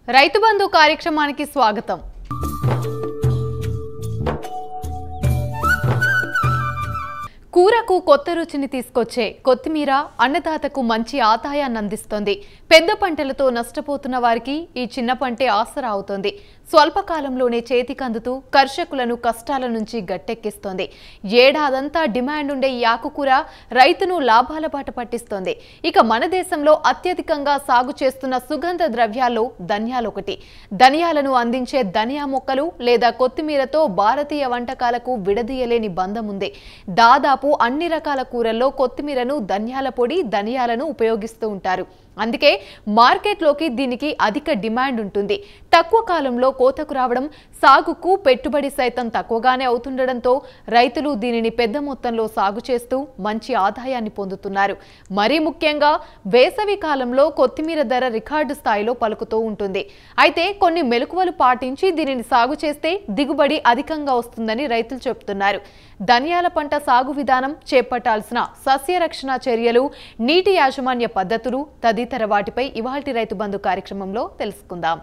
రైతు బంధు కార్యక్రమానికి స్వాగతం కూరకు కొత్త రుచిని తీసుకొచ్చే కొత్తిమీర అన్నదాతకు మంచి ఆదాయాన్ని అందిస్తోంది పెద్ద పంటలతో నష్టపోతున్న వారికి ఈ చిన్న పంటే ఆసరా అవుతోంది స్వల్పకాలంలోనే చేతికి అందుతూ కర్షకులను కష్టాల నుంచి గట్టెక్కిస్తోంది ఏడాదంతా డిమాండ్ ఉండే ఈ ఆకుకూర రైతును లాభాల బాట పట్టిస్తోంది ఇక మన దేశంలో అత్యధికంగా సాగు చేస్తున్న సుగంధ ద్రవ్యాల్లో ధనియాలు ఒకటి ధనియాలను అందించే ధనియా మొక్కలు లేదా కొత్తిమీరతో భారతీయ వంటకాలకు విడదీయలేని బంధం ఉంది దాదాపు అన్ని రకాల కూరల్లో కొత్తిమీరను ధనియాల పొడి ధనియాలను ఉపయోగిస్తూ ఉంటారు అందుకే మార్కెట్లోకి దీనికి అధిక డిమాండ్ ఉంటుంది తక్కువ కాలంలో కోతకు రావడం సాగుకు పెట్టుబడి సైతం తక్కువగానే అవుతుండడంతో రైతులు దీనిని పెద్ద మొత్తంలో సాగు చేస్తూ మంచి ఆదాయాన్ని పొందుతున్నారు మరీ ముఖ్యంగా వేసవి కాలంలో కొత్తిమీర ధర రికార్డు స్థాయిలో పలుకుతూ ఉంటుంది అయితే కొన్ని మెలకువలు పాటించి దీనిని సాగు చేస్తే దిగుబడి అధికంగా వస్తుందని రైతులు చెబుతున్నారు ధనియాల పంట సాగు విధానం చేపట్టాల్సిన సస్యరక్షణ చర్యలు నీటి యాజమాన్య పద్ధతులు తదితర వాటిపై ఇవాల్టి రైతు బంధు కార్యక్రమంలో తెలుసుకుందాం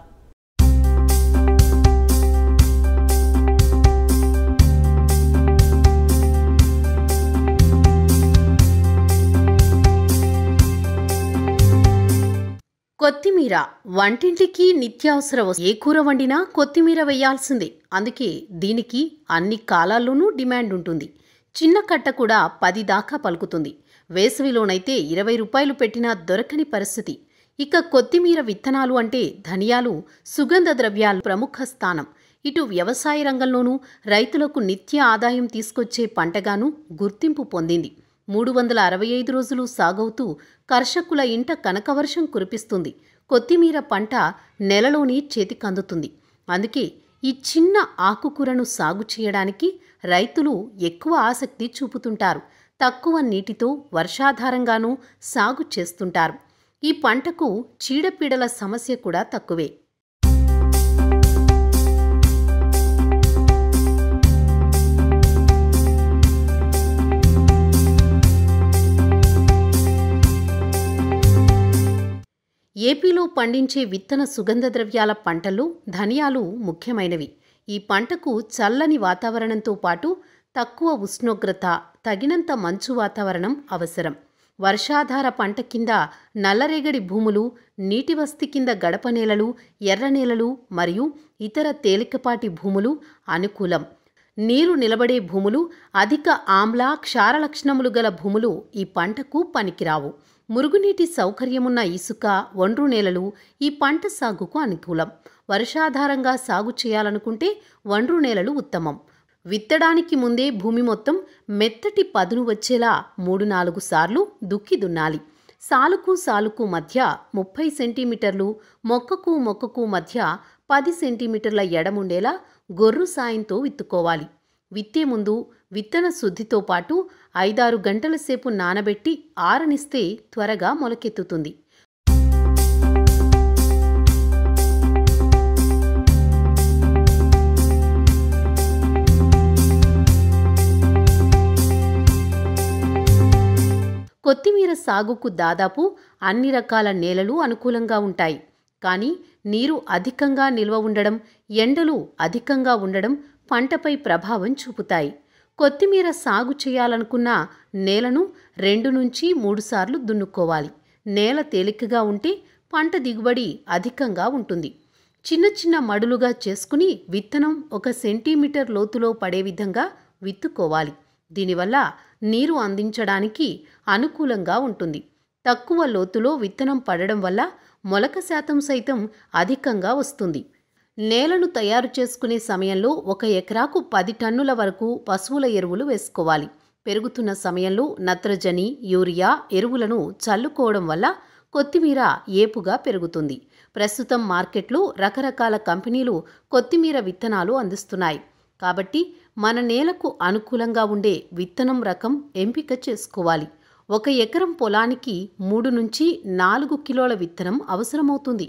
కొత్తిమీర వంటింటికి నిత్యావసర వస్తు- ఏ కూర వండినా కొత్తిమీర వేయాల్సిందే అందుకే దీనికి అన్ని కాలాల్లోనూ డిమాండ్ ఉంటుంది చిన్న కట్ట కూడా పది దాకా పలుకుతుంది వేసవిలోనైతే ఇరవై రూపాయలు పెట్టినా దొరకని పరిస్థితి ఇక కొత్తిమీర విత్తనాలు అంటే ధనియాలు సుగంధ ద్రవ్యాలు ప్రముఖ స్థానం ఇటు వ్యవసాయ రంగంలోనూ రైతులకు నిత్య ఆదాయం తీసుకొచ్చే పంటగాను గుర్తింపు పొందింది మూడు వందల అరవై ఐదు రోజులు సాగవుతూ కర్షకుల ఇంట కనకవర్షం కురిపిస్తుంది కొత్తిమీర పంట నెలలోని చేతికందుతుంది అందుకే ఈ చిన్న ఆకుకూరను సాగు చేయడానికి రైతులు ఎక్కువ ఆసక్తి చూపుతుంటారు తక్కువ నీటితో వర్షాధారంగానూ సాగు చేస్తుంటారు ఈ పంటకు చీడపీడల సమస్య కూడా తక్కువే ఏపీలో పండించే విత్తన సుగంధ ద్రవ్యాల పంటల్లో ధనియాలు ముఖ్యమైనవి ఈ పంటకు చల్లని వాతావరణంతో పాటు తక్కువ ఉష్ణోగ్రత తగినంత మంచు వాతావరణం అవసరం వర్షాధార పంట కింద నల్లరేగడి భూములు నీటి వస్తి కింద గడప నేలలు ఎర్ర నేలలు మరియు ఇతర తేలికపాటి భూములు అనుకూలం నీరు నిలబడే భూములు అధిక ఆమ్ల క్షార లక్షణములు గల భూములు ఈ పంటకు పనికిరావు మురుగునీటి సౌకర్యమున్న ఇసుక ఒండ్రు నేలలు ఈ పంట సాగుకు అనుకూలం వర్షాధారంగా సాగు చేయాలనుకుంటే ఒండ్రు నేలలు ఉత్తమం విత్తడానికి ముందే భూమి మొత్తం మెత్తటి పదును వచ్చేలా మూడు నాలుగు సార్లు దుక్కి దున్నాలి సాలుకు సాలుకు మధ్య ముప్పై సెంటీమీటర్లు మొక్కకు మొక్కకు మధ్య పది సెంటీమీటర్ల ఎడముండేలా గొర్రు సాయంతో విత్తుకోవాలి విత్తే ముందు విత్తన శుద్ధితో పాటు ఐదారు గంటల సేపు నానబెట్టి ఆరనిస్తే త్వరగా మొలకెత్తుతుంది కొత్తిమీర సాగుకు దాదాపు అన్ని రకాల నేలలు అనుకూలంగా ఉంటాయి కానీ నీరు అధికంగా నిల్వ ఉండడం ఎండలు అధికంగా ఉండడం పంటపై ప్రభావం చూపుతాయి కొత్తిమీర సాగు చేయాలనుకున్న నేలను రెండు నుంచి మూడు సార్లు దున్నుకోవాలి నేల తేలికగా ఉంటే పంట దిగుబడి అధికంగా ఉంటుంది చిన్న చిన్న మడులుగా చేసుకుని విత్తనం ఒక సెంటీమీటర్ లోతులో పడే విధంగా విత్తుకోవాలి దీనివల్ల నీరు అందించడానికి అనుకూలంగా ఉంటుంది తక్కువ లోతులో విత్తనం పడడం వల్ల మొలక శాతం సైతం అధికంగా వస్తుంది నేలను తయారు చేసుకునే సమయంలో ఒక ఎకరాకు పది టన్నుల వరకు పశువుల ఎరువులు వేసుకోవాలి పెరుగుతున్న సమయంలో నత్రజని యూరియా ఎరువులను చల్లుకోవడం వల్ల కొత్తిమీర ఏపుగా పెరుగుతుంది ప్రస్తుతం మార్కెట్లో రకరకాల కంపెనీలు కొత్తిమీర విత్తనాలు అందిస్తున్నాయి కాబట్టి మన నేలకు అనుకూలంగా ఉండే విత్తనం రకం ఎంపిక చేసుకోవాలి ఒక ఎకరం పొలానికి మూడు నుంచి నాలుగు కిలోల విత్తనం అవసరమవుతుంది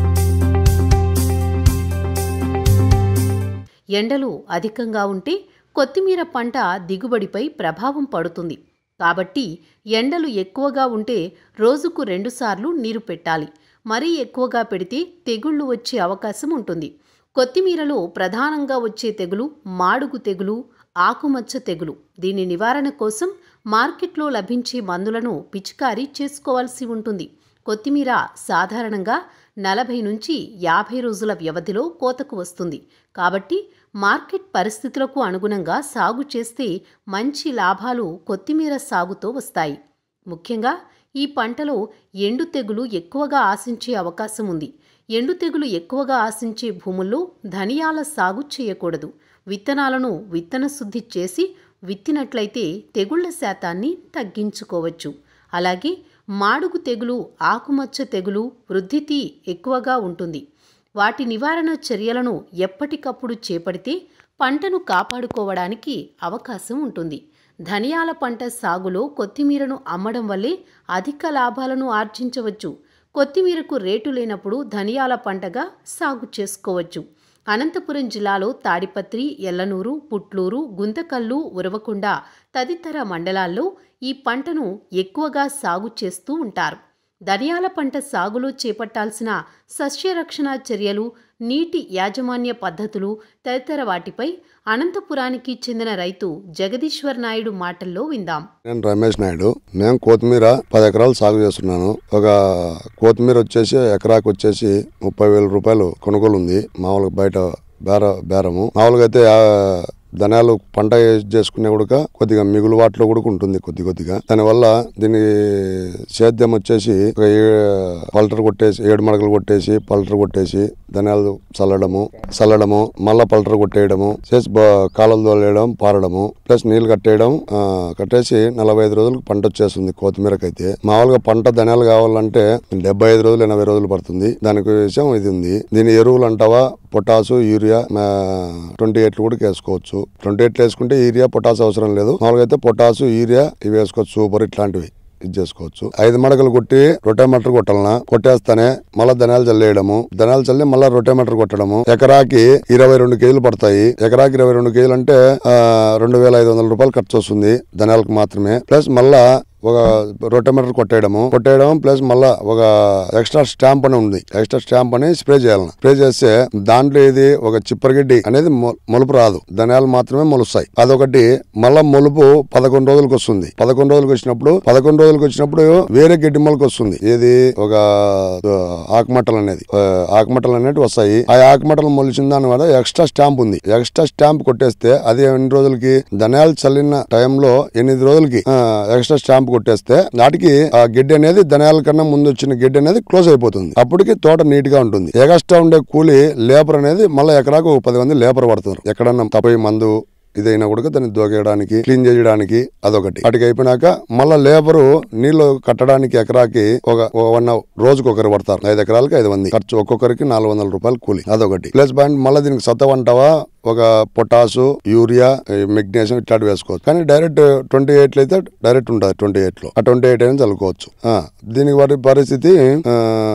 ఎండలు అధికంగా ఉంటే కొత్తిమీర పంట దిగుబడిపై ప్రభావం పడుతుంది కాబట్టి ఎండలు ఎక్కువగా ఉంటే రోజుకు రెండుసార్లు నీరు పెట్టాలి మరీ ఎక్కువగా పెడితే తెగుళ్లు వచ్చే అవకాశం ఉంటుంది కొత్తిమీరలో ప్రధానంగా వచ్చే తెగులు మాడుగు తెగులు ఆకుమచ్చ తెగులు దీని నివారణ కోసం మార్కెట్లో లభించే మందులను పిచికారీ చేసుకోవాల్సి ఉంటుంది కొత్తిమీర సాధారణంగా నలభై నుంచి యాభై రోజుల వ్యవధిలో కోతకు వస్తుంది కాబట్టి మార్కెట్ పరిస్థితులకు అనుగుణంగా సాగు చేస్తే మంచి లాభాలు కొత్తిమీర సాగుతో వస్తాయి ముఖ్యంగా ఈ పంటలో ఎండు తెగులు ఎక్కువగా ఆశించే అవకాశం ఉంది ఎండు తెగులు ఎక్కువగా ఆశించే భూముల్లో ధనియాల సాగు చేయకూడదు విత్తనాలను విత్తన శుద్ధి చేసి విత్తినట్లయితే తెగుళ్ల శాతాన్ని తగ్గించుకోవచ్చు అలాగే మాడుగు తెగులు ఆకుమచ్చ తెగులు వృద్ధితి ఎక్కువగా ఉంటుంది వాటి నివారణ చర్యలను ఎప్పటికప్పుడు చేపడితే పంటను కాపాడుకోవడానికి అవకాశం ఉంటుంది ధనియాల పంట సాగులో కొత్తిమీరను అమ్మడం వల్లే అధిక లాభాలను ఆర్జించవచ్చు కొత్తిమీరకు రేటు లేనప్పుడు ధనియాల పంటగా సాగు చేసుకోవచ్చు అనంతపురం జిల్లాలో తాడిపత్రి ఎల్లనూరు పుట్లూరు గుంతకల్లు ఉరవకొండ తదితర మండలాల్లో ఈ పంటను ఎక్కువగా సాగు చేస్తూ ఉంటారు ధనియాల పంట సాగులో చేపట్టాల్సిన సస్యరక్షణ చర్యలు నీటి యాజమాన్య పద్ధతులు తదితర వాటిపై అనంతపురానికి చెందిన రైతు జగదీశ్వర్ నాయుడు మాటల్లో విందాం నేను రమేష్ నాయుడు మేము కొత్తిమీర పది ఎకరాలు సాగు చేస్తున్నాను ఒక కొత్తిమీర వచ్చేసి ఎకరాకు వచ్చేసి ముప్పై వేల రూపాయలు కొనుగోలు ఉంది మామూలుగా బయట బేర బేరము మామూలుగా అయితే ఆ, ధనియాలు పంట చేసుకునే కూడా కొద్దిగా మిగులు వాటిలో కూడా ఉంటుంది కొద్ది కొద్దిగా దానివల్ల దీని సేద్యం వచ్చేసి ఒక ఏ- పల్టర్ కొట్టేసి ఏడు మడకలు కొట్టేసి పల్టర్ కొట్టేసి ధనియాలు చల్లడము చల్లడము మళ్ళా పల్టర్ కొట్టేయడము చేసి బ- కాలువలు తోలేయడం పారడము ప్లస్ నీళ్లు కట్టేయడం ఆ, కట్టేసి నలభై ఐదు రోజులకు పంట వచ్చేస్తుంది కొత్తిమీరకైతే మామూలుగా పంట ధనియాలు కావాలంటే డెబ్బై ఐదు రోజులు ఎనభై రోజులు పడుతుంది దానికి విషయం ఇది ఉంది దీని ఎరువులు అంటావా పొటాసు యూరియా ట్వంటీ ఎయిట్లు కూడా వేసుకోవచ్చు ట్వంటీ ఎయిట్లు వేసుకుంటే యూరియా పొటాసు అవసరం లేదు మామూలుగా అయితే పొటాసు యూరియా ఇవి వేసుకోవచ్చు సూపర్ ఇట్లాంటివి ఇది చేసుకోవచ్చు ఐదు మడకలు కొట్టి రొటేమీటర్ కొట్టాలనా కొట్టేస్తానే మళ్ళా ధనాలు చల్లేయడము ధనాలు చల్లి మళ్ళా రొటేమీటర్ కొట్టడము ఎకరాకి ఇరవై రెండు కేజీలు పడతాయి ఎకరాకి ఇరవై రెండు కేజీలు అంటే ఆ, రెండు వేల ఐదు వందల రూపాయలు ఖర్చు వస్తుంది ధనాలకు మాత్రమే ప్లస్ మళ్ళా ఒక రొటోమీటర్ కొట్టేయడము కొట్టేయడం ప్లస్ మళ్ళా ఒక ఎక్స్ట్రా స్టాంప్ అని ఉంది ఎక్స్ట్రా స్టాంప్ అని స్ప్రే చేయాలి స్ప్రే చేస్తే దాంట్లో ఇది ఒక చిప్పరగడ్డి అనేది మొ- మొలుపు రాదు ధనియాలు మాత్రమే మొలుస్తాయి అదొకటి మళ్ళా మొలుపు పదకొండు రోజులకు వస్తుంది పదకొండు రోజులకు వచ్చినప్పుడు పదకొండు రోజులకు వచ్చినప్పుడు వేరే గడ్డి మొలక వస్తుంది ఏది ఒక ఆ, ఆకుమట్టలు అనేది ఆ, ఆకుమట్టలు అనేవి వస్తాయి ఆ ఆకుమట్టలు మొలిచిన దాని వల్ల ఎక్స్ట్రా స్టాంప్ ఉంది ఎక్స్ట్రా స్టాంప్ కొట్టేస్తే అది ఎన్ని రోజులకి ధనియాలు చల్లిన టైంలో ఎనిమిది రోజులకి ఆ, ఎక్స్ట్రా స్టాంప్ కొట్టేస్తే నాటికి ఆ గిడ్డి అనేది ధనియాల కన్నా ముందు వచ్చిన గిడ్డి అనేది క్లోజ్ అయిపోతుంది అప్పటికి తోట నీట్ గా ఉంటుంది ఎక్స్ట్రా ఉండే కూలి లేబర్ అనేది మళ్ళీ ఎకరాకు ఒక పది మంది లేబర్ పడుతున్నారు ఎక్కడన్నా తప్పై మందు ఇదైనా కూడా దాన్ని దోకేయడానికి క్లీన్ చేయడానికి అదొకటి వాటికి అయిపోయినాక మళ్ళా లేబరు నీళ్లు కట్టడానికి ఎకరాకి ఒక ఒక వన్ అవర్ రోజుకి ఒకరు పడతారు ఐదు ఎకరాలకి ఐదు మంది ఖర్చు ఒక్కొక్కరికి నాలుగు వందల రూపాయలు కూలి అదొకటి ప్లస్ పాయింట్ మళ్ళీ దీనికి సత్తవ అంటావా ఒక పొటాసు యూరియా మెగ్నీషియం ఇట్లాంటి వేసుకోవచ్చు కానీ డైరెక్ట్ ట్వంటీ ఎయిట్ అయితే డైరెక్ట్ ఉంటుంది ట్వంటీ ఎయిట్ లో ఆ ట్వంటీ ఎయిట్ అయినా చల్లుకోవచ్చు ఆ, దీనికి వాటి పరిస్థితి ఆ,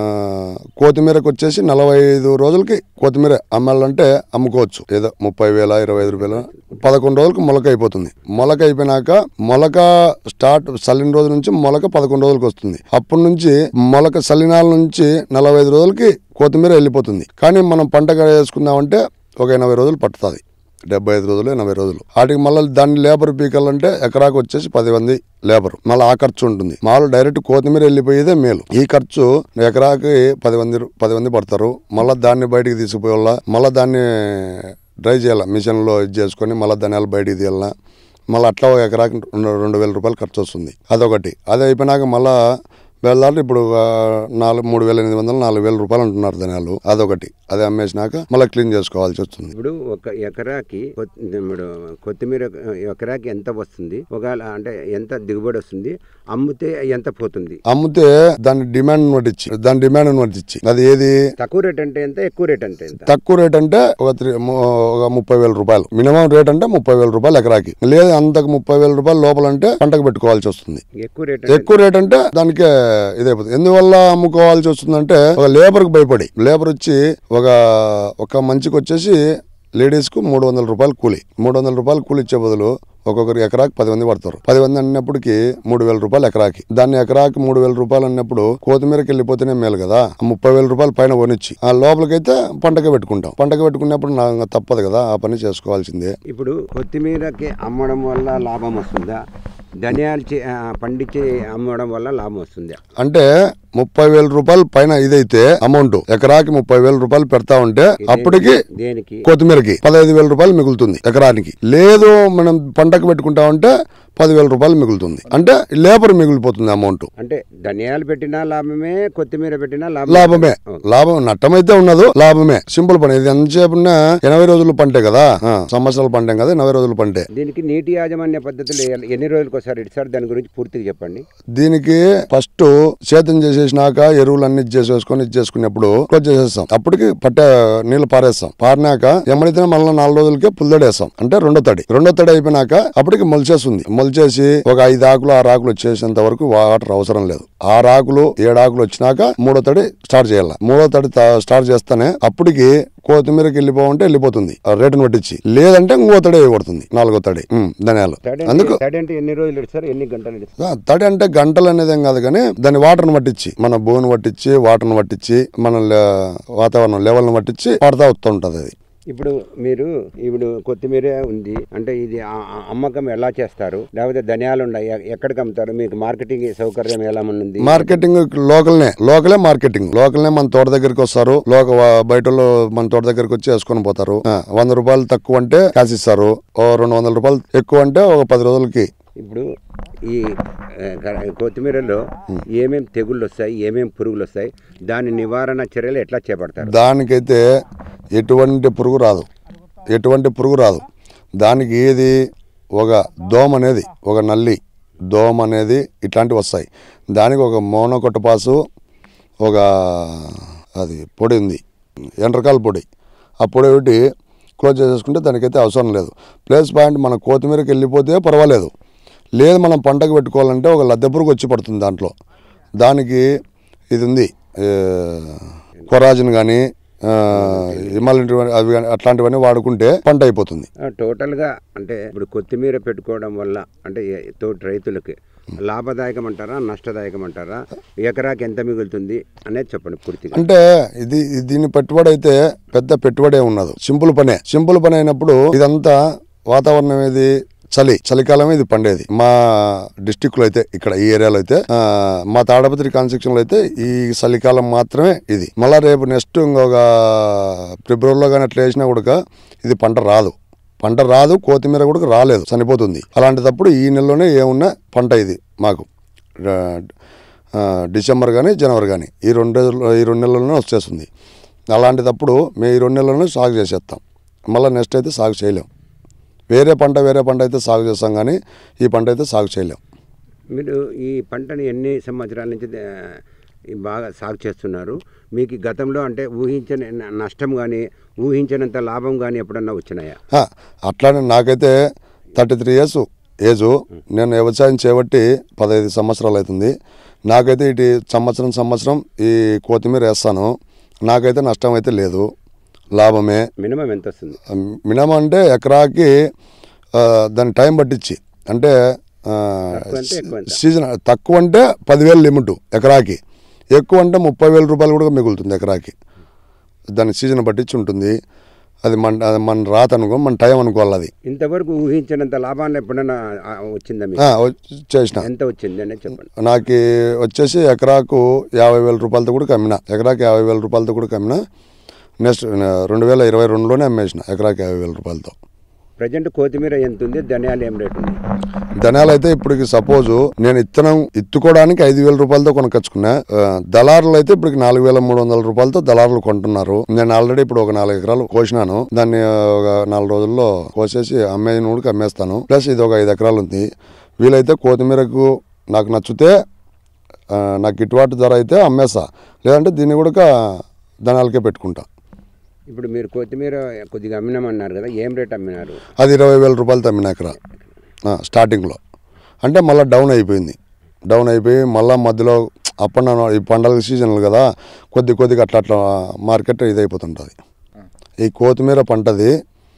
కొత్తిమీరకు వచ్చేసి నలభై ఐదు రోజులకి కొత్తిమీర అమ్మాలంటే అమ్ముకోవచ్చు ఏదో ముప్పై వేల ఇరవై ఐదు వేల పదకొండు రోజులకు మొలక అయిపోతుంది మొలక అయిపోయినాక మొలక స్టార్ట్ చల్లిన రోజు నుంచి మొలక పదకొండు రోజులకు వస్తుంది అప్పటి నుంచి మొలక చల్లినాల నుంచి నలభై ఐదు రోజులకి కొత్తిమీర వెళ్ళిపోతుంది కానీ మనం పంట వేసుకుందామంటే ఒక ఎనభై రోజులు పట్టుతుంది డెబ్బై ఐదు రోజులు ఎనభై రోజులు వాటికి మళ్ళీ దాన్ని లేబర్ పీకాలంటే ఎకరాకు వచ్చేసి పది మంది లేబర్ మళ్ళీ ఆ ఖర్చు ఉంటుంది మామూలు డైరెక్ట్ కొత్తిమీర వెళ్ళిపోయేదే మేలు ఈ ఖర్చు ఎకరాకి పది మంది పది మంది పడతారు మళ్ళీ దాన్ని బయటికి తీసుకుపోవాలా మళ్ళీ దాన్ని డ్రై చేయాలి మిషన్లో ఇది చేసుకొని మళ్ళీ ధనియాలు బయటికి తీయాలా మళ్ళీ అట్లా ఒక ఎకరాకి రెండు రెండు వేల రూపాయలు ఖర్చు వస్తుంది అదొకటి అది అయిపోయినాక మళ్ళా వెళ్ళాలి ఇప్పుడు ఒక నాలుగు మూడు వేల ఎనిమిది వందలు నాలుగు వేల రూపాయలు అంటున్నారు ధనియాలు అదొకటి అది అమ్మేసినాక మళ్ళీ క్లీన్ చేసుకోవాల్సి వస్తుంది ఇప్పుడు ఒక ఎకరాకి కొత్- ఇప్పుడు కొత్తిమీర ఎకరాకి ఎంత వస్తుంది ఒకవేళ అంటే ఎంత దిగుబడి వస్తుంది అమ్మితే ఎంత పోతుంది అమ్మితే దాని డిమాండ్ పట్టించి దాని డిమాండ్ పట్టించి అది ఏది తక్కువ రేట్ అంటే ఎంత ఎక్కువ రేట్ అంటే ఎంత తక్కువ రేట్ అంటే ఒక త్రీ ము- ఒక ముప్పై వేల రూపాయలు మినిమం రేట్ అంటే ముప్పై వేల రూపాయలు ఎకరాకి లేదు అంతకు ముప్పై వేల రూపాయలు లోపల అంటే పంటకు పెట్టుకోవాల్సి వస్తుంది ఎక్కువ రేట్ అంటే ఎక్కువ రేట్ అంటే దానికే ఇదైపోతుంది ఎందువల్ల అమ్ముకోవాల్సి వస్తుందంటే ఒక లేబర్ కి భయపడి లేబర్ వచ్చి ఒక ఒక మంచికి వచ్చేసి లేడీస్కు మూడు వందల రూపాయలు కూలి మూడు వందల రూపాయలు కూలి ఇచ్చే బదులు ఒక్కొక్కరు ఎకరాకి పది మంది పడతారు పది మంది అన్నప్పటికి మూడు వేల రూపాయలు ఎకరాకి దాన్ని ఎకరాకి మూడు వేల రూపాయలు అన్నప్పుడు కొత్తిమీరకి వెళ్ళిపోతేనే మేలు కదా ఆ ముప్పై వేల రూపాయలు పైన కొనిచ్చి ఆ లోపలికైతే పంటకి పెట్టుకుంటాం పంటకి పెట్టుకున్నప్పుడు నాకు తప్పదు కదా ఆ పని చేసుకోవాల్సిందే ఇప్పుడు కొత్తిమీరకి అమ్మడం వల్ల లాభం వస్తుందా ధనియాలు చే- ఆ, పండించి అమ్మడం వల్ల లాభం వస్తుందా అంటే ముప్పై వేల రూపాయలు పైన ఇదైతే అమౌంట్ ఎకరాకి ముప్పై వేల రూపాయలు పెడతా ఉంటే అప్పటికి దేనికి కొత్తిమీరకి పదహైదు వేల రూపాయలు మిగులుతుంది ఎకరానికి లేదు మనం పంటకు పెట్టుకుంటా ఉంటే పదివేల రూపాయలు మిగులుతుంది అంటే లేబర్ మిగిలిపోతుంది అమౌంట్ అంటే ధనియాలు పెట్టినా లాభమే కొత్తిమీర పెట్టినా లాభం లాభమే లాభం నట్టమైతే ఉండదు లాభమే సింపుల్ పని ఇది ఎంతసేపు ఉన్నా ఎనభై రోజుల పంటే కదా ఆ, సంవత్సరాల పంటే కదా ఎనభై రోజుల పంటే దీనికి నీటి యాజమాన్య పద్ధతులు ఎ- ఎన్ని రోజులకు ఒకసారి ఇటు దాని గురించి పూర్తిగా చెప్పండి దీనికి ఫస్ట్ సేతం చేసేసినాక ఎరువులు అన్ని చేసేసుకొని ఇచ్చేసుకున్నప్పుడు క్లోజ్ చేసేస్తాం అప్పటికి పట్టే నీళ్లు పారేస్తాం పారినాక ఎమ్మడితే మళ్ళీ నాలుగు రోజులకే పుల్లడేస్తాం అంటే రెండో తడి రెండో తడి అయిపోయినాక అప్పటికి మొలిచేస్తుంది మొలిచేసి ఒక ఐదు ఆకులు ఆరు ఆకులు వచ్చేసేంత వరకు వాటర్ అవసరం లేదు ఆరు ఆకులు ఏడు ఆకులు వచ్చినాక మూడో తడి స్టార్ట్ చేయాలి మూడో తడి త- స్టార్ట్ చేస్తేనే అప్పటికి కొత్తిమీరకి వెళ్ళిపోవంటే వెళ్ళిపోతుంది ఆ రేటును పట్టించి లేదంటే ఇంకో తడి వేయబడుతుంది నాలుగో తడి ఉమ్, ధనియాలు తడి అందుకు అంటే తడి అంటే ఎన్ని రోజులు ఇస్తారు ఎన్ని గంటలు ఇస్తారు ఆ, తడి అంటే గంటలు అనేది ఏం కాదు కానీ దాని వాటర్ని పట్టించి మన భూమిని పట్టించి వాటర్ని పట్టించి మన లే- వాతావరణం లెవెల్ని పట్టించి పడతా వస్తుంటది అది ఇప్పుడు మీరు ఇప్పుడు కొత్తిమీర ఉంది అంటే ఇది ఆ- ఆ అమ్మకం ఎలా చేస్తారు లేకపోతే ధనియాలు ఉన్నాయి ఎ- ఎక్కడికి అమ్ముతారు మీకు మార్కెటింగ్ సౌకర్యం ఎలా ఉంది మార్కెటింగ్ లోకల్నే లోకలే మార్కెటింగ్ లోకల్నే మన తోట దగ్గరికి వస్తారు లోక వా- బయట వాళ్ళు మన తోట దగ్గరికి వచ్చి వేసుకొని పోతారు ఆ, వంద రూపాయలు తక్కువ అంటే క్యాష్ ఇస్తారు ఓ రెండు వందల రూపాయలు ఎక్కువ అంటే ఒక పది రోజులకి ఇప్పుడు ఈ ఆ, గ- కొత్తిమీరలో ఏమేం తెగుళ్ళు వస్తాయి ఏమేం పురుగులు వస్తాయి దాని నివారణ చర్యలు ఎట్లా చేపడతారు దానికైతే ఎటువంటి పురుగు రాదు ఎటువంటి పురుగు రాదు దానికి ఏది ఒక దోమ అనేది ఒక నల్లి దోమ అనేది ఇట్లాంటివి వస్తాయి దానికి ఒక మోనొకొట్టపాసు ఒక అది పొడి ఉంది ఎండ్రకాల పొడి ఆ పొడి ఒకటి క్లోజ్ చేసేసుకుంటే దానికైతే అవసరం లేదు ప్లేస్ పాయింట్ మన కొత్తిమీరకి వెళ్ళిపోతే పర్వాలేదు లేదు మనం పంటకు పెట్టుకోవాలంటే ఒక లద్దె పురుగు వచ్చి పడుతుంది దాంట్లో దానికి ఇది ఉంది ఏ, కొరాజిన్ కానీ హిమాలయ అవి గాని అట్లాంటివన్నీ వాడుకుంటే పంట అయిపోతుంది ఆ, టోటల్గా అంటే ఇప్పుడు కొత్తిమీర పెట్టుకోవడం వల్ల అంటే ఏ- తోటి రైతులకి లాభదాయకం అంటారా నష్టదాయకం అంటారా ఎకరాకి ఎంత మిగులుతుంది అనేది చెప్పండి పూర్తిగా అంటే ఇది ఇది- దీని పెట్టుబడి అయితే పెద్ద పెట్టుబడే ఉన్నది సింపుల్ పనే సింపుల్ పని అయినప్పుడు ఇదంతా వాతావరణం ఏది చలి చలికాలమే ఇది పండేది మా డిస్టిక్ లో అయితే ఇక్కడ ఈ ఏరియాలో అయితే ఆ, మా తాడపత్రి కాన్స్టిట్యూషన్ లో అయితే ఈ చలికాలం మాత్రమే ఇది మళ్ళా రేపు నెక్స్ట్ ఇంకొక ఫిబ్రవరిలో కానీ అట్లా వేసినా కూడా ఇది పంట రాదు పంట రాదు కొత్తిమీర కూడా రాలేదు చనిపోతుంది అలాంటిదప్పుడు ఈ నెలలోనే ఏమున్నా పంట ఇది మాకు ఆ, ఆ, డిసెంబర్ కానీ జనవరి కానీ ఈ రెండు రోజుల్లో ఈ రెండు నెలల్లోనే వచ్చేస్తుంది అలాంటిదప్పుడు మేము ఈ రెండు నెలల్లోనే సాగు చేసేస్తాం మళ్ళీ నెక్స్ట్ అయితే సాగు చేయలేం వేరే పంట వేరే పంట అయితే సాగు చేస్తాం కానీ ఈ పంట అయితే సాగు చేయలేం మీరు ఈ పంటని ఎన్ని సంవత్సరాల నుంచి ఆ, ఈ బాగా సాగు చేస్తున్నారు మీకు ఈ గతంలో అంటే ఊహించని న- నష్టం కానీ ఊహించినంత లాభం కానీ ఎప్పుడన్నా వచ్చినాయా ఆ, అట్లానే నాకైతే థర్టీ త్రీ ఇయర్స్ ఏజు నేను వ్యవసాయం చేపట్టి పదహైదు సంవత్సరాలు అవుతుంది నాకైతే ఇటు సంవత్సరం సంవత్సరం ఈ కొత్తిమీర వేస్తాను నాకైతే నష్టం అయితే లేదు లాభమే మినిమం ఎంత వస్తుంది మినిమం అంటే ఎకరాకి ఆ, దాని టైం పట్టించి అంటే ఆ, తక్కువ అంటే ఎక్కువ ఎంత? సీజన్ తక్కువ అంటే పదివేలు లిమిట్ ఎకరాకి ఎక్కువ అంటే ముప్పై వేల రూపాయలు కూడా మిగులుతుంది ఎకరాకి దాని సీజన్ పట్టించి ఉంటుంది అది మన అది మన రాత అనుకో మన టైం అనుకోవాలి అది ఇంతవరకు ఊహించినంత లాభాన్ని ఎప్పుడన్నా ఆ, వచ్చిందా మీకు ఆ, వచ్చి- చేసిన ఎంత వచ్చింది అనేది చెప్పండి నాకు వచ్చేసి ఎకరాకు యాభై వేల రూపాయలతో కూడా కమ్మిన ఎకరాకి యాభై వేల రూపాయలతో కూడా కమ్మిన నెక్స్ట్ రెండు వేల ఇరవై రెండులోనే అమ్మేసిన ఎకరాకి యాభై వేల రూపాయలతో ప్రజెంట్ కొత్తిమీర ఎంత ఉంది ధనియాలు ఏం రేట్ ఉంది ధనాలు అయితే ఇప్పటికి సపోజ్ నేను ఇత్తనం ఇత్తుకోవడానికి ఐదు వేల రూపాయలతో కొనుకొచ్చుకున్నా ఆ, దళారులు అయితే ఇప్పటికి నాలుగు వేల మూడు వందల రూపాయలతో దళారులు కొంటున్నారు నేను ఆల్రెడీ ఇప్పుడు ఒక నాలుగు ఎకరాలు కోసినాను దాన్ని ఆ, ఒక నాలుగు రోజుల్లో కోసేసి అమ్మే నూడికి అమ్మేస్తాను ప్లస్ ఇది ఒక ఐదు ఎకరాలు ఉంది వీలైతే కొత్తిమీరకు నాకు నచ్చితే ఆ, నాకు గిట్టుబాటు ధర అయితే అమ్మేస్తా లేదంటే దీన్ని కూడా ధనాలకే పెట్టుకుంటా ఇప్పుడు మీరు కొత్తిమీర కొద్దిగా అమ్మినామన్నారు కదా ఏం రేట్ అమ్మినారు అది ఇరవై వేల రూపాయలు తమ్మిన ఎకరా ఆ, స్టార్టింగ్లో అంటే మళ్ళీ డౌన్ అయిపోయింది డౌన్ అయిపోయి మళ్ళీ మధ్యలో అప్ అండ్ డౌన్ ఈ పండగ సీజన్లు కదా కొద్ది కొద్దిగా అట్లా అట్లా మార్కెట్ ఇది అయిపోతుంటుంది ఈ కొత్తిమీర పంటది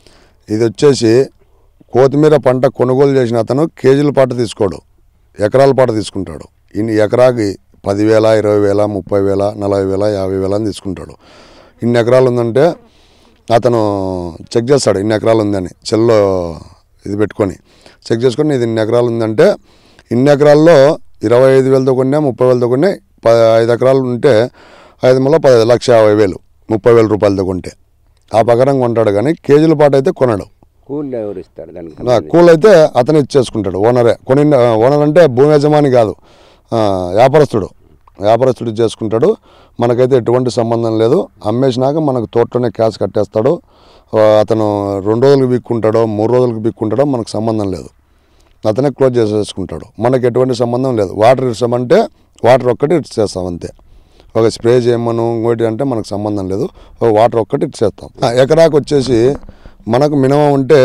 ఇది వచ్చేసి కొత్తిమీర పంట కొనుగోలు చేసిన అతను కేజీల పాట తీసుకోడు ఎకరాల పాట తీసుకుంటాడు ఇన్ని ఎకరాకి పదివేల ఇరవై వేల ముప్పై వేల నలభై వేల యాభై వేల అని తీసుకుంటాడు ఇన్ని ఎకరాలు ఉందంటే అతను చెక్ చేస్తాడు ఇన్ని ఎకరాలు ఉందని చెల్లో ఇది పెట్టుకొని చెక్ చేసుకొని ఇది ఇన్ని ఎకరాలు ఉందంటే ఇన్ని ఎకరాల్లో ఇరవై ఐదు వేలతో కొన్నా ముప్పై వేలతో కొన్నా ప ఐదు ఎకరాలు ఉంటే ఐదు మళ్ళీ పదహైదు లక్ష యాభై వేలు ముప్పై వేల రూపాయలతో కొంటే ఆ ప్రకారం కొంటాడు కానీ కేజీల పాటు అయితే కొనడు కూలీలు ఎవరు ఇస్తారు దానికి నా కూల్ అయితే అతను ఇచ్చేసుకుంటాడు ఓనరే కొని ఓనర్ అంటే భూమి యజమాని కాదు ఆ, వ్యాపారస్తుడు వ్యాపారస్తుడు చేసుకుంటాడు మనకైతే ఎటువంటి సంబంధం లేదు అమ్మేసినాక మనకు తోటలోనే క్యాష్ కట్టేస్తాడు ఆ, అతను రెండు రోజులకు బిక్కుంటాడో మూడు రోజులకు బిక్కుంటాడో మనకు సంబంధం లేదు అతనే క్లోజ్ చేసేసుకుంటాడు మనకి ఎటువంటి సంబంధం లేదు వాటర్ ఇస్తామంటే వాటర్ ఒక్కటి ఇచ్చేస్తాం అంతే ఒక స్ప్రే చేయమను ఇంకోటి అంటే మనకు సంబంధం లేదు ఒక వాటర్ ఒక్కటి ఇచ్చేస్తాం ఆ, ఎకరాకు వచ్చేసి మనకు మినిమం ఉంటే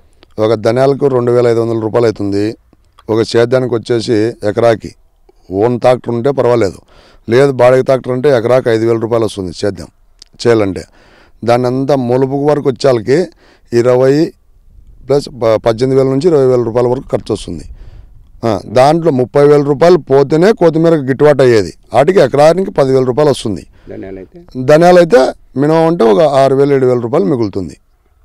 ఒక ధనియాలకు రెండు వేల ఐదు వందల రూపాయలు అవుతుంది ఒక సేద్యానికి వచ్చేసి ఎకరాకి ఓన్ ట్రాక్టర్ ఉంటే పర్వాలేదు లేదు బాడీ ట్రాక్టర్ అంటే ఎకరాకి ఐదు వేల రూపాయలు వస్తుంది సేద్యం చేయాలంటే దాన్ని అంతా మొలుపు వరకు వచ్చేళ్ళకి ఇరవై ప్లస్ ప- పద్దెనిమిది వేల నుంచి ఇరవై వేల రూపాయల వరకు ఖర్చు వస్తుంది ఆ, దాంట్లో ముప్పై వేల రూపాయలు పోతేనే కొత్తిమీర గిట్టుబాటు అయ్యేది వాటికి ఎకరానికి పదివేల రూపాయలు వస్తుంది ధనియాలు అయితే ధనియాలు అయితే మినిమం అంటే ఒక ఆరు వేలు ఏడు వేల రూపాయలు మిగులుతుంది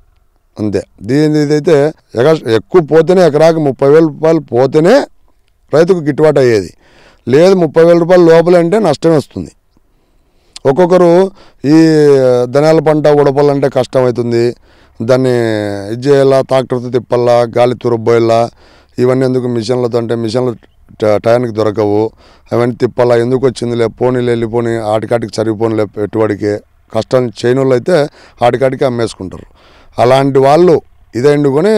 అంతే దీని ఇదైతే ఎక ఎక్కువ పోతేనే ఎకరాకి ముప్పై వేల రూపాయలు పోతేనే రైతుకు గిట్టుబాటు అయ్యేది లేదు ముప్పై వేల రూపాయలు లోపల అంటే నష్టం వస్తుంది ఒక్కొక్కరు ఈ ధనియాల పంట ఉడపాలంటే కష్టం అవుతుంది దాన్ని ఇది చేయాలా ట్రాక్టర్తో తిప్పాలా గాలి తురబోయాలా ఇవన్నీ ఎందుకు మిషన్లతో అంటే మిషన్లు ట- టయానికి దొరకవు అవన్నీ తిప్పాలా ఎందుకు వచ్చిందిలే పోనీలే వెళ్ళిపోని ఆటికాటికి సరిపోనిలే పెట్టుబడికి కష్టం చేయని వాళ్ళు అయితే ఆటికాటికి అమ్మేసుకుంటారు అలాంటి వాళ్ళు ఇదే ఎండుకొని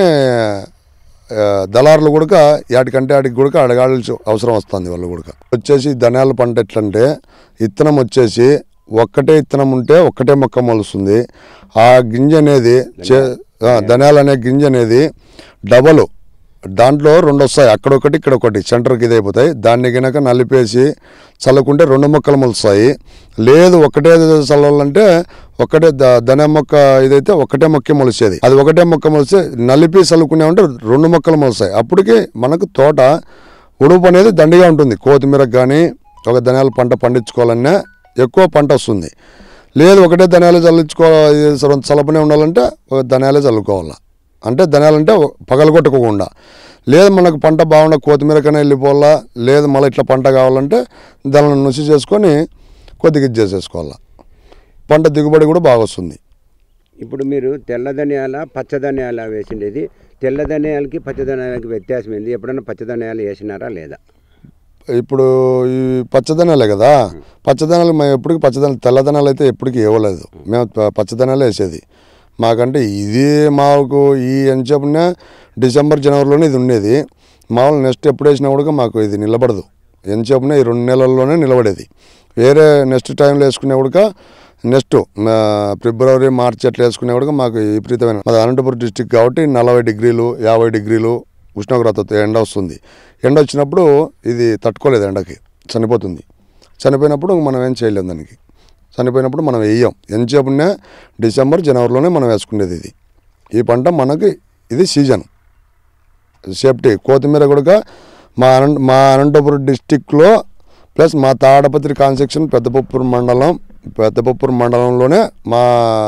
ఆ, దళారులు కూడా వాటికంటే వాటికి కూడా అడగాల్సి అవసరం వస్తుంది వాళ్ళు కూడా వచ్చేసి ధనియాల పంట ఎట్లంటే ఇత్తనం వచ్చేసి ఒక్కటే ఇత్తనం ఉంటే ఒక్కటే మొక్క మొలుస్తుంది ఆ గింజ అనేది చే ఆ, ధనియాలు అనే గింజ అనేది డబలు దాంట్లో రెండు వస్తాయి అక్కడొకటి ఇక్కడ ఒకటి సెంటర్కి ఇది అయిపోతాయి దాన్ని కనుక నలిపేసి చల్లుకుంటే రెండు మొక్కలు మొలుస్తాయి లేదు ఒకటే చల్లాలంటే ఒకటే ద- ధనియా మొక్క ఇదైతే ఒకటే మొక్కే మొలిసేది అది ఒకటే మొక్క మొలిస్తే నలిపి చల్లుకున్నామంటే రెండు మొక్కలు మొలుస్తాయి అప్పటికి మనకు తోట ఉడుపు అనేది దండిగా ఉంటుంది కొత్తిమీరకు కానీ ఒక ధనియాల పంట పండించుకోవాలన్నా ఎక్కువ పంట వస్తుంది లేదు ఒకటే ధనియాలు చల్లించుకో ఇది సర- చల్లపనే ఉండాలంటే ఒక ధనియాలే చల్లుకోవాలి అంటే ధనియాలంటే పగలగొట్టకుండా లేదు మనకు పంట బాగుండ కొత్తిమీరకనే వెళ్ళిపోవాలా లేదు మళ్ళీ ఇట్లా పంట కావాలంటే దానిని నుసి చేసుకొని కొద్దిగా ఇది చేసేసుకోవాలా పంట దిగుబడి కూడా బాగా వస్తుంది ఇప్పుడు మీరు తెల్ల ధనియాల పచ్చ ధనియాల వేసిండేది తెల్ల ధనియాలకి పచ్చ ధనియాలకి వ్యత్యాసం ఏంది ఎప్పుడైనా పచ్చ ధనియాలు వేసినారా లేదా ఇప్పుడు ఈ పచ్చదనాలే కదా పచ్చదనాలు మేము ఎప్పటికి పచ్చదనాలు తెల్లదనాలు అయితే ఎప్పటికీ ఇవ్వలేదు మేము ప- పచ్చదనాలే వేసేది మాకంటే ఇది మాకు ఈ ఎంచేపున డిసెంబర్ జనవరిలోనే ఇది ఉండేది మామూలు నెక్స్ట్ ఎప్పుడు వేసినా కూడా మాకు ఇది నిలబడదు ఎంచేపున ఈ రెండు నెలల్లోనే నిలబడేది వేరే నెక్స్ట్ టైంలో వేసుకునే కూడా నెక్స్ట్ ఫిబ్రవరి మార్చి అట్లా వేసుకునే కూడా మాకు విపరీతమైన మాది అనంతపురం డిస్టిక్ కాబట్టి నలభై డిగ్రీలు యాభై డిగ్రీలు ఉష్ణోగ్రతతో ఎండ వస్తుంది ఎండ వచ్చినప్పుడు ఇది తట్టుకోలేదు ఎండకి చనిపోతుంది చనిపోయినప్పుడు మనం ఏం చేయలేం దానికి చనిపోయినప్పుడు మనం వేయం ఎంతసేపునే డిసెంబర్ జనవరిలోనే మనం వేసుకునేది ఇది ఈ పంట మనకి ఇది సీజన్ సేఫ్టీ కొత్తిమీర కూడా మా అనంత మా అనంతపురం డిస్టిక్లో ప్లస్ మా తాడపత్రి కాన్సెక్షన్ పెద్దపప్పూరు మండలం పెద్దపప్పూరు మండలంలోనే మా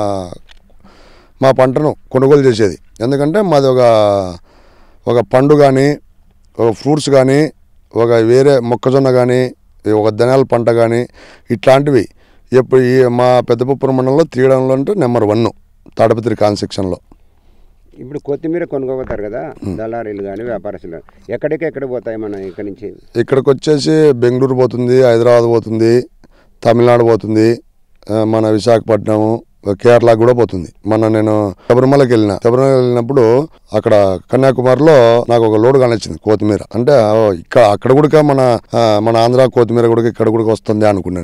మా పంటను కొనుగోలు చేసేది ఎందుకంటే మాది ఒక ఒక పండు కానీ ఒక ఫ్రూట్స్ కానీ ఒక వేరే మొక్కజొన్న కానీ ఒక ధనియాల పంట కానీ ఇట్లాంటివి ఎప్పుడు ఈ మా పెద్దపప్పూరు మండలంలో తీయడంలో అంటే నెంబర్ వన్ తాడపత్రి కాన్సెక్షన్లో ఇప్పుడు కొత్తిమీర కొనుక్కోపోతారు కదా దళారీలు కానీ వ్యాపారస్తులు ఎక్కడికి ఎక్కడ పోతాయి మన ఇక్కడ నుంచి ఇక్కడికి వచ్చేసి బెంగళూరు పోతుంది హైదరాబాద్ పోతుంది తమిళనాడు పోతుంది ఆ, మన విశాఖపట్నం కేరళ కూడా పోతుంది మొన్న నేను శబరిమలకి వెళ్ళిన శబరిమల వెళ్ళినప్పుడు అక్కడ కన్యాకుమారిలో నాకు ఒక లోడ్ కానొచ్చింది కొత్తిమీర అంటే ఓ, ఇక్కడ అక్కడ కూడా మన ఆ, మన ఆంధ్ర కొత్తిమీర కూడా ఇక్కడ కూడా వస్తుంది అనుకున్నాను నేను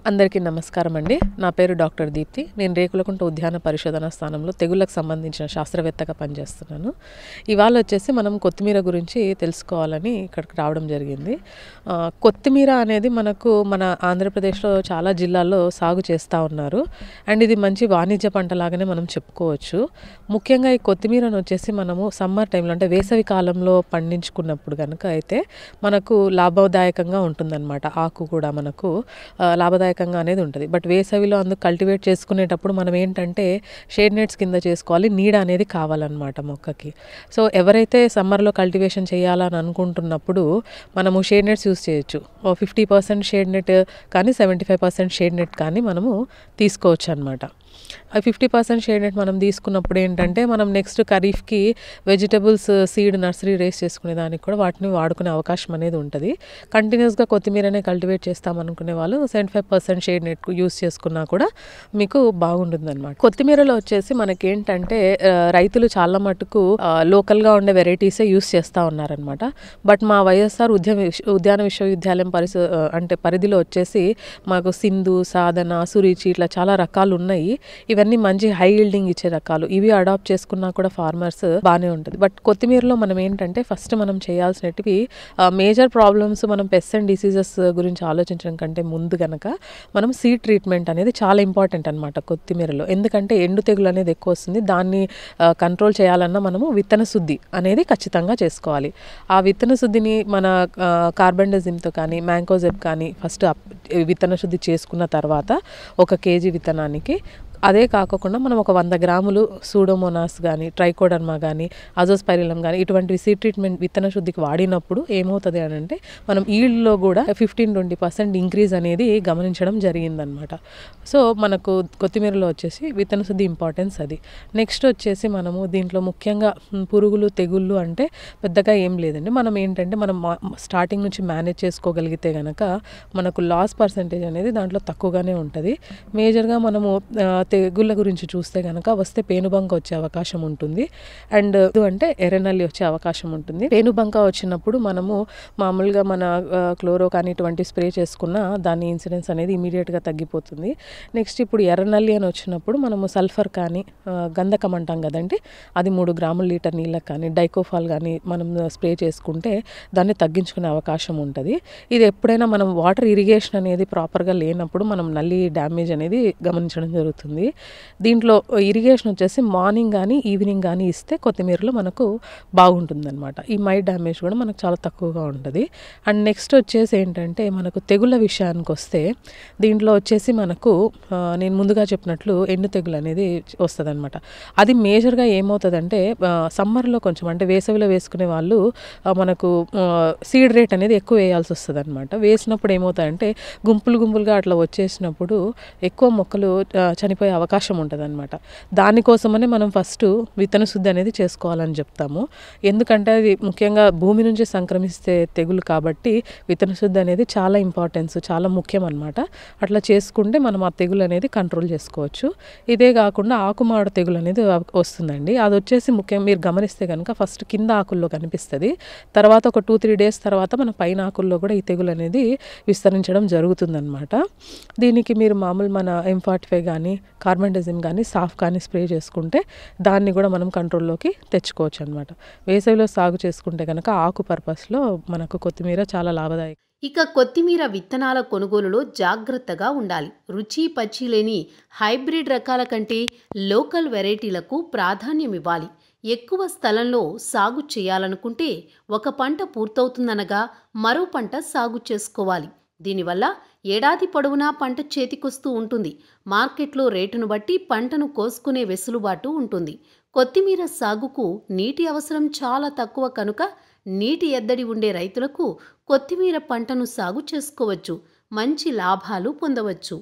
అందరికీ నమస్కారం అండి నా పేరు డాక్టర్ దీప్తి నేను రేకులకుంట ఉద్యాన పరిశోధన స్థానంలో తెగుళ్ళకు సంబంధించిన శాస్త్రవేత్తగా పనిచేస్తున్నాను ఇవాళ వచ్చేసి మనం కొత్తిమీర గురించి తెలుసుకోవాలని ఇక్కడికి రావడం జరిగింది ఆ, కొత్తిమీర అనేది మనకు మన ఆంధ్రప్రదేశ్లో చాలా జిల్లాల్లో సాగు చేస్తూ ఉన్నారు అండ్ ఇది మంచి వాణిజ్య పంటలాగానే మనం చెప్పుకోవచ్చు ముఖ్యంగా ఈ కొత్తిమీరను వచ్చేసి మనము సమ్మర్ టైంలో అంటే వేసవి కాలంలో పండించుకున్నప్పుడు కనుక అయితే మనకు లాభదాయకంగా ఉంటుందన్నమాట ఆకు కూడా మనకు ఆ, లాభదాయకంగా అనేది ఉంటుంది బట్ వేసవిలో అందుకు కల్టివేట్ చేసుకునేటప్పుడు మనం ఏంటంటే షేడ్ నెట్స్ కింద చేసుకోవాలి నీడ అనేది కావాలన్నమాట మొక్కకి సో ఎవరైతే సమ్మర్లో కల్టివేషన్ చేయాలని అనుకుంటున్నప్పుడు మనము షేడ్ నెట్స్ యూస్ చేయొచ్చు ఓ ఫిఫ్టీ పర్సెంట్ షేడ్ నెట్ కానీ seventy five percent shade net కానీ మనము తీసుకోవచ్చు అనమాట ఆ ఫిఫ్టీ పర్సెంట్ షేడ్ నెట్ మనం తీసుకున్నప్పుడు ఏంటంటే మనం నెక్స్ట్ ఖరీఫ్కి వెజిటబుల్స్ సీడ్ నర్సరీ రేస్ చేసుకునే దానికి కూడా వాటిని వాడుకునే అవకాశం అనేది ఉంటుంది కంటిన్యూస్గా కొత్తిమీరనే కల్టివేట్ చేస్తాం అనుకునే వాళ్ళు seventy five percent shade net use చేసుకున్నా కూడా మీకు బాగుంటుంది అనమాట కొత్తిమీరలో వచ్చేసి మనకి ఏంటంటే ఆ, రైతులు చాలా మటుకు ఆ, లోకల్గా ఉండే వెరైటీసే యూస్ చేస్తూ ఉన్నారనమాట బట్ మా వైఎస్ఆర్ ఉద్యమ విశ్వ- ఉద్యాన విశ్వవిద్యాలయం పరిస ఆ, అంటే పరిధిలో వచ్చేసి మాకు సింధు సాధన సురుచి ఇట్లా చాలా రకాలు ఉన్నాయి ఇవన్నీ మంచి హై ఈల్డింగ్ ఇచ్చే రకాలు ఇవి అడాప్ట్ చేసుకున్నా కూడా ఫార్మర్స్ బాగానే ఉంటుంది బట్ కొత్తిమీరలో మనం ఏంటంటే ఫస్ట్ మనం చేయాల్సినవి మేజర్ ప్రాబ్లమ్స్ మనం పెస్ట్ అండ్ డిసీజెస్ గురించి ఆలోచించడం కంటే ముందు గనక మనం సీడ్ ట్రీట్మెంట్ అనేది చాలా ఇంపార్టెంట్ అనమాట కొత్తిమీరలో ఎందుకంటే ఎండు తెగులు అనేది ఎక్కువ వస్తుంది దాన్ని కంట్రోల్ చేయాలన్నా మనము విత్తన శుద్ధి అనేది ఖచ్చితంగా చేసుకోవాలి ఆ విత్తన శుద్ధిని మన కార్బన్డజిమ్తో కానీ మ్యాంకోజెబ్ కానీ ఫస్ట్ విత్తన శుద్ధి చేసుకున్న తర్వాత ఒక కేజీ విత్తనానికి అదే కాకుండా మనం ఒక వంద గ్రాములు సూడోమోనాస్ కానీ ట్రైకోడర్మా కానీ అజోస్పైరిలం కానీ ఇటువంటివి సీడ్ ట్రీట్మెంట్ విత్తన శుద్ధికి వాడినప్పుడు ఏమవుతుంది అని అంటే మనం ఈల్డ్లో కూడా ఫిఫ్టీన్ ట్వంటీ పర్సెంట్ ఇంక్రీజ్ అనేది గమనించడం జరిగిందనమాట సో మనకు కొత్తిమీరలో వచ్చేసి విత్తన శుద్ధి ఇంపార్టెన్స్ అది నెక్స్ట్ వచ్చేసి మనము దీంట్లో ముఖ్యంగా మ్, పురుగులు తెగుళ్ళు అంటే పెద్దగా ఏం లేదండి మనం ఏంటంటే మనం మా- స్టార్టింగ్ నుంచి మేనేజ్ చేసుకోగలిగితే గనక మనకు లాస్ పర్సంటేజ్ అనేది దాంట్లో తక్కువగానే ఉంటుంది మేజర్గా మనము ఆ, తెగుళ్ళ గురించి చూస్తే కనుక వస్తే పేనుబంక వచ్చే అవకాశం ఉంటుంది అండ్ ఇది అంటే ఎర్రనల్లి వచ్చే అవకాశం ఉంటుంది పేనుబంక వచ్చినప్పుడు మనము మామూలుగా మన ఆ, క్లోరో కానీ ఇటువంటి స్ప్రే చేసుకున్న దాని ఇన్సిడెన్స్ అనేది ఇమీడియట్గా తగ్గిపోతుంది నెక్స్ట్ ఇప్పుడు ఎర్రనల్లి అని వచ్చినప్పుడు మనము సల్ఫర్ కానీ ఆ, గంధకం అంటాం కదండి అది మూడు గ్రాముల లీటర్ నీళ్ళకి కానీ డైకోఫాల్ కానీ మనం స్ప్రే చేసుకుంటే దాన్ని తగ్గించుకునే అవకాశం ఉంటుంది ఇది ఎప్పుడైనా మనం వాటర్ ఇరిగేషన్ అనేది ప్రాపర్గా లేనప్పుడు మనం నల్లి డ్యామేజ్ అనేది గమనించడం జరుగుతుంది దీంట్లో ఇరిగేషన్ వచ్చేసి మార్నింగ్ కానీ ఈవినింగ్ కానీ ఇస్తే కొత్తిమీరలో మనకు బాగుంటుందన్నమాట ఈ మై డ్యామేజ్ కూడా మనకు చాలా తక్కువగా ఉంటుంది అండ్ నెక్స్ట్ వచ్చేసి ఏంటంటే మనకు తెగుళ్ళ విషయానికి వస్తే దీంట్లో వచ్చేసి మనకు ఆ, నేను ముందుగా చెప్పినట్లు ఎండు తెగులు అనేది వస్తుంది అనమాట అది మేజర్గా ఏమవుతుందంటే సమ్మర్లో కొంచెం అంటే వేసవిలో వేసుకునే వాళ్ళు ఆ, మనకు సీడ్ రేట్ అనేది ఎక్కువ వేయాల్సి వస్తుంది అనమాట వేసినప్పుడు ఏమవుతాయంటే గుంపులు గుంపులుగా అట్లా వచ్చేసినప్పుడు ఎక్కువ మొక్కలు ఆ, చనిపోయే అవకాశం ఉంటుంది అనమాట దానికోసమనే మనం ఫస్ట్ విత్తన శుద్ధి అనేది చేసుకోవాలని చెప్తాము ఎందుకంటే అది ముఖ్యంగా భూమి నుంచి సంక్రమిస్తే తెగులు కాబట్టి విత్తన శుద్ధి అనేది చాలా ఇంపార్టెన్స్ చాలా ముఖ్యం అనమాట అట్లా చేసుకుంటే మనం ఆ తెగులు అనేది కంట్రోల్ చేసుకోవచ్చు ఇదే కాకుండా ఆకుమాడు తెగులు అనేది వ- వస్తుందండి అది వచ్చేసి ముఖ్యం మీరు గమనిస్తే కనుక ఫస్ట్ కింద ఆకుల్లో కనిపిస్తుంది తర్వాత ఒక టూ త్రీ డేస్ తర్వాత మన పైన ఆకుల్లో కూడా ఈ తెగులు అనేది విస్తరించడం జరుగుతుందన్నమాట దీనికి మీరు మామూలు మన ఎం ఫార్టీ ఫైవ్ కానీ కార్బండజిమ్ కానీ సాఫ్ కానీ స్ప్రే చేసుకుంటే దాన్ని కూడా మనం కంట్రోల్లోకి తెచ్చుకోవచ్చు అనమాట వేసవిలో సాగు చేసుకుంటే కనుక ఆకు పర్పస్లో మనకు కొత్తిమీర చాలా లాభదాయకం ఇక కొత్తిమీర విత్తనాల కొనుగోలులో జాగ్రత్తగా ఉండాలి రుచి పచ్చి లేని హైబ్రిడ్ రకాల కంటే లోకల్ వెరైటీలకు ప్రాధాన్యం ఇవ్వాలి ఎక్కువ స్థలంలో సాగు చేయాలనుకుంటే ఒక పంట పూర్తవుతుందనగా మరో పంట సాగు చేసుకోవాలి దీనివల్ల ఏడాది పొడవునా పంట చేతికొస్తూ ఉంటుంది మార్కెట్లో రేటును బట్టి పంటను కోసుకునే వెసులుబాటు ఉంటుంది కొత్తిమీర సాగుకు నీటి అవసరం చాలా తక్కువ కనుక నీటి ఎద్దడి ఉండే రైతులకు కొత్తిమీర పంటను సాగు చేసుకోవచ్చు మంచి లాభాలు పొందవచ్చు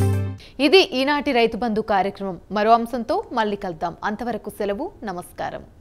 ఇది ఈనాటి రైతు బంధు కార్యక్రమం మరో అంశంతో మళ్ళీ కలుద్దాం అంతవరకు సెలవు నమస్కారం